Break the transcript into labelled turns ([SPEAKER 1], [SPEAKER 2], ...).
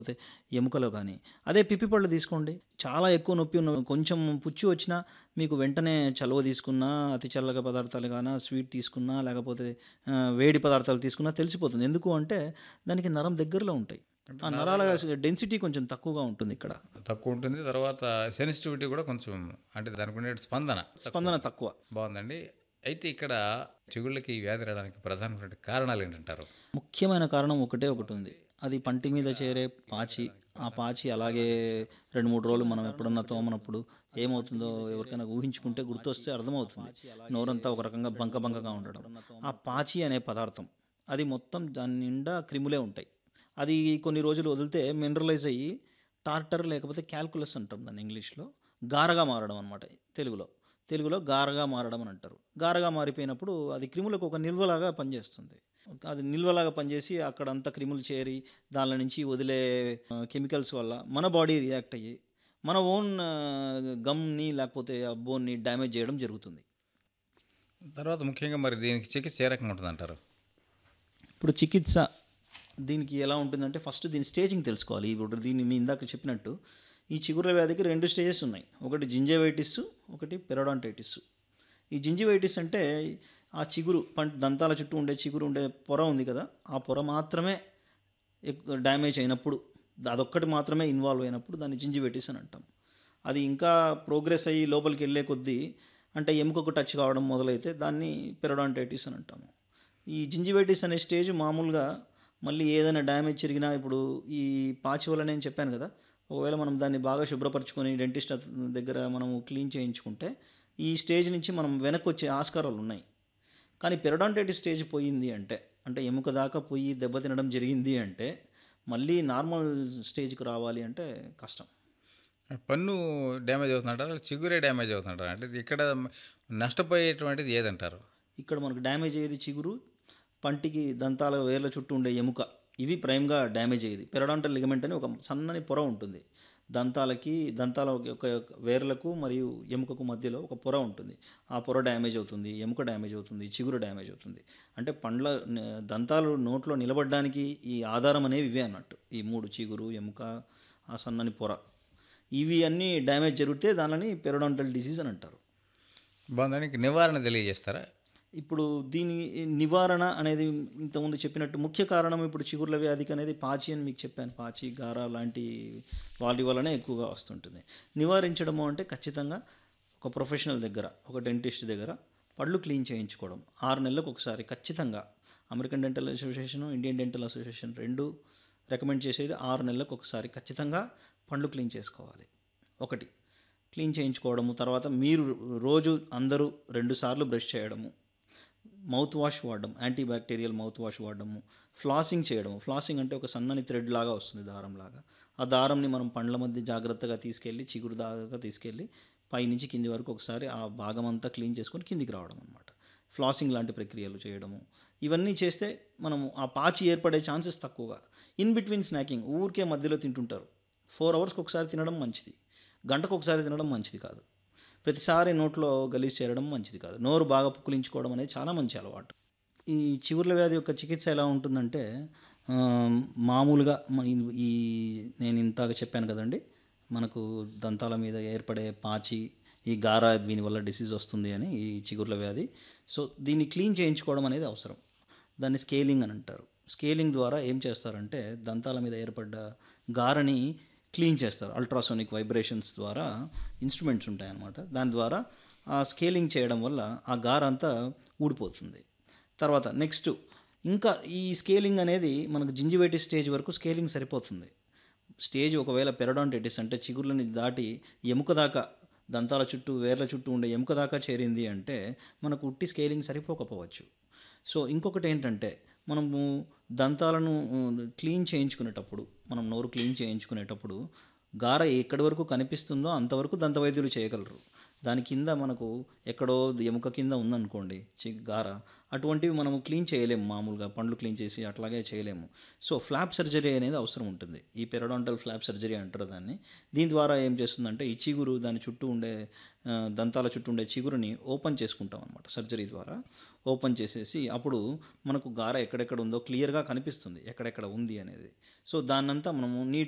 [SPEAKER 1] లేకపోతే ఎముకలో కానీ అదే పిప్పి పళ్ళు తీసుకోండి చాలా ఎక్కువ నొప్పి ఉన్న కొంచెం పుచ్చు వచ్చినా మీకు వెంటనే చలువ తీసుకున్నా అతి చల్లగా పదార్థాలు కానీ స్వీట్ తీసుకున్నా లేకపోతే ఆ, వేడి పదార్థాలు తీసుకున్నా తెలిసిపోతుంది ఎందుకు అంటే దానికి నరం దగ్గరలో ఉంటాయి ఆ నరాల డెన్సిటీ కొంచెం తక్కువగా ఉంటుంది ఇక్కడ
[SPEAKER 2] తక్కువ ఉంటుంది తర్వాత సెన్సిటివిటీ కూడా కొంచెం అంటే దానికి ఉండే స్పందన
[SPEAKER 1] స్పందన తక్కువ
[SPEAKER 2] బాగుందండి అయితే ఇక్కడ చిగుళ్ళకి ఈ వ్యాధి రావడానికి ప్రధానమైన కారణాలు ఏంటంటారు
[SPEAKER 1] ముఖ్యమైన కారణం ఒకటే ఒకటి ఉంది అది పంటి మీద చేరే పాచి ఆ పాచి అలాగే రెండు మూడు రోజులు మనం ఎప్పుడన్నా తోమనప్పుడు ఏమవుతుందో ఎవరికైనా ఊహించుకుంటే గుర్తొస్తే అర్థమవుతుంది నోరంతా ఒక రకంగా బంక బంకగా ఉండడం ఆ పాచి అనే పదార్థం అది మొత్తం దాని నిండా క్రిములే ఉంటాయి అది కొన్ని రోజులు వదిలితే మినరలైజ్ అయ్యి టార్టర్ లేకపోతే క్యాల్కులస్ అంటాం దాన్ని ఇంగ్లీష్లో గారగా మారడం అనమాట తెలుగులో తెలుగులో గారగా మారడం అని అంటారు గారగా మారిపోయినప్పుడు అది క్రిములకు ఒక నిల్వలాగా పనిచేస్తుంది అది నిల్వలాగా పనిచేసి అక్కడ అంతా క్రిములు చేరి దానిలో నుంచి వదిలే కెమికల్స్ వల్ల మన బాడీ రియాక్ట్ అయ్యి మన ఓన్ గమ్ని లేకపోతే ఆ బోన్ని డ్యామేజ్ చేయడం జరుగుతుంది
[SPEAKER 2] తర్వాత ముఖ్యంగా మరి దీనికి చికిత్స ఏ రకంగా ఉంటుంది అంటారు
[SPEAKER 1] ఇప్పుడు చికిత్స దీనికి ఎలా ఉంటుందంటే ఫస్ట్ దీని స్టేజింగ్ తెలుసుకోవాలి ఇప్పుడు దీన్ని మీ ఇందాక చెప్పినట్టు ఈ చిగుర్ల వ్యాధికి రెండు స్టేజెస్ ఉన్నాయి ఒకటి జింజైవైటిస్ ఒకటి పెరడాంటైటిస్ ఈ జింజివైటిస్ అంటే ఆ చిగురు పంట దంతాల చుట్టూ ఉండే చిగురు ఉండే పొర ఉంది కదా ఆ పొర మాత్రమే ఎక్కు- డ్యామేజ్ అయినప్పుడు అదొక్కటి మాత్రమే ఇన్వాల్వ్ అయినప్పుడు దాన్ని జింజివైటిస్ అని అంటాం అది ఇంకా ప్రోగ్రెస్ అయ్యి లోపలికి వెళ్ళే కొద్దీ అంటే ఎముకకు టచ్ కావడం మొదలైతే దాన్ని పెరడాంటైటిస్ అని అంటాము ఈ జింజివైటిస్ అనే స్టేజ్ మామూలుగా మళ్ళీ ఏదైనా డ్యామేజ్ జరిగినా ఇప్పుడు ఈ పాచి వల్ల నేను చెప్పాను కదా ఒకవేళ మనం దాన్ని బాగా శుభ్రపరచుకొని డెంటిస్ట్ అత- దగ్గర మనము క్లీన్ చేయించుకుంటే ఈ స్టేజ్ నుంచి మనం వెనక్కి వచ్చే ఆస్కారాలు ఉన్నాయి కానీ పెరడాంటైటిస్ స్టేజ్ పోయింది అంటే అంటే ఎముక దాకా పోయి దెబ్బతినడం జరిగింది అంటే మళ్ళీ నార్మల్ స్టేజ్కి రావాలి అంటే కష్టం
[SPEAKER 2] పన్ను డ్యామేజ్ అవుతుందంటారా చిగురే డ్యామేజ్ అవుతుంటారా అంటే ఇది ఇక్కడ నష్టపోయేటువంటిది ఏదంటారు
[SPEAKER 1] ఇక్కడ మనకు డ్యామేజ్ అయ్యేది చిగురు పంటికి దంతాల వేర్ల చుట్టూ ఉండే ఎముక ఇవి ప్రైమ్గా డ్యామేజ్ అయ్యేది పెరడాంటల్ లిగమెంట్ అని ఒక సన్నని పొర ఉంటుంది దంతాలకి దంతాల యొక్క వేర్లకు మరియు ఎముకకు మధ్యలో ఒక పొర ఉంటుంది ఆ పొర డ్యామేజ్ అవుతుంది ఎముక డ్యామేజ్ అవుతుంది చిగురు డ్యామేజ్ అవుతుంది అంటే పండ్ల న- దంతాలు నోట్లో నిలబడడానికి ఈ ఆధారం అనేవి ఇవే అన్నట్టు ఈ మూడు చిగురు ఎముక ఆ సన్నని పొర ఇవి అన్నీ డ్యామేజ్ జరిగితే దానిని పెరడాంటల్ డిసీజ్ అని అంటారు
[SPEAKER 2] బాగుందానికి నివారణ తెలియజేస్తారా
[SPEAKER 1] ఇప్పుడు దీని నివారణ అనేది ఇంతకుముందు చెప్పినట్టు ముఖ్య కారణం ఇప్పుడు చిగుర్ల వ్యాధికి అనేది పాచి అని మీకు చెప్పాను పాచి గార లాంటి వాటి వల్లనే ఎక్కువగా వస్తుంటుంది నివారించడము అంటే ఖచ్చితంగా ఒక ప్రొఫెషనల్ దగ్గర ఒక డెంటిస్ట్ దగ్గర పళ్ళు క్లీన్ చేయించుకోవడం ఆరు నెలలకు ఒకసారి ఖచ్చితంగా American dental association Indian dental association రెండు రికమెండ్ చేసేది ఆరు నెలలకు ఒకసారి ఖచ్చితంగా పండ్లు క్లీన్ చేసుకోవాలి ఒకటి క్లీన్ చేయించుకోవడము తర్వాత మీరు రోజు అందరూ రెండు సార్లు బ్రష్ చేయడము మౌత్ వాష్ వాడడం యాంటీ బ్యాక్టీరియల్ మౌత్ వాష్ వాడడము ఫ్లాసింగ్ చేయడము ఫ్లాసింగ్ అంటే ఒక సన్నని థ్రెడ్ లాగా వస్తుంది దారం లాగా ఆ దారంని మనం పండ్ల మధ్య జాగ్రత్తగా తీసుకెళ్ళి చిగురు దాకా తీసుకెళ్ళి పైనుంచి కింది వరకు ఒకసారి ఆ భాగం అంతా క్లీన్ చేసుకొని కిందికి రావడం అనమాట ఫ్లాసింగ్ లాంటి ప్రక్రియలు చేయడము ఇవన్నీ చేస్తే మనము ఆ పాచి ఏర్పడే ఛాన్సెస్ తక్కువగా ఇన్ బిట్వీన్ స్నాకింగ్ ఊరికే మధ్యలో తింటుంటారు ఫోర్ అవర్స్కి ఒకసారి తినడం మంచిది గంటకు ఒకసారి తినడం మంచిది కాదు ప్రతిసారి నోట్లో గలీజ్ చేరడం మంచిది కాదు నోరు బాగా పుక్కిలించుకోవడం అనేది చాలా మంచి అలవాటు ఈ చిగుర్ల వ్యాధి యొక్క చికిత్స ఎలా ఉంటుందంటే ఆ, మామూలుగా మ- ఈ- ఈ నేను ఇంతగా చెప్పాను కదండి మనకు దంతాల మీద ఏర్పడే పాచి ఈ గార దీనివల్ల డిసీజ్ వస్తుంది అని ఈ చిగుర్ల వ్యాధి సో దీన్ని క్లీన్ చేయించుకోవడం అనేది అవసరం దాన్ని స్కేలింగ్ అని అంటారు స్కేలింగ్ ద్వారా ఏం చేస్తారంటే దంతాల మీద ఏర్పడ్డ గారని క్లీన్ చేస్తారు అల్ట్రాసోనిక్ వైబ్రేషన్స్ ద్వారా ఇన్స్ట్రుమెంట్స్ ఉంటాయన్నమాట దాని ద్వారా ఆ స్కేలింగ్ చేయడం వల్ల ఆ గార అంతా ఊడిపోతుంది తర్వాత నెక్స్ట్ ఇంకా ఈ స్కేలింగ్ అనేది మనకు జింజివైటిస్ స్టేజ్ వరకు స్కేలింగ్ సరిపోతుంది స్టేజ్ ఒకవేళ పెరడాంటైటిస్ అంటే చిగుర్లని దాటి ఎముక దాకా దంతాల చుట్టూ వేర్ల చుట్టూ ఉండే ఎముక దాకా చేరింది అంటే మనకు ఉట్టి స్కేలింగ్ సరిపోకపోవచ్చు సో ఇంకొకటి ఏంటంటే మనము దంతాలను క్లీన్ చేయించుకునేటప్పుడు మనం నోరు క్లీన్ చేయించుకునేటప్పుడు గార ఎక్కడి వరకు కనిపిస్తుందో అంతవరకు దంత వైద్యులు చేయగలరు దాని కింద మనకు ఎక్కడో ఎముక కింద ఉందనుకోండి చి గార అటువంటివి మనము క్లీన్ చేయలేము మామూలుగా పండ్లు క్లీన్ చేసి అట్లాగే చేయలేము సో ఫ్లాప్ సర్జరీ అనేది అవసరం ఉంటుంది ఈ పెరడాంటల్ ఫ్లాప్ సర్జరీ అంటారు దాన్ని దీని ద్వారా ఏం చేస్తుందంటే ఈ చిగురు దాని చుట్టూ ఉండే ఆ, దంతాల చుట్టూ ఉండే చిగురుని ఓపెన్ చేసుకుంటాం అనమాట సర్జరీ ద్వారా ఓపెన్ చేసేసి అప్పుడు మనకు గార ఎక్కడెక్కడ ఉందో క్లియర్గా కనిపిస్తుంది ఎక్కడెక్కడ ఉంది అనేది సో దాన్నంతా మనము నీట్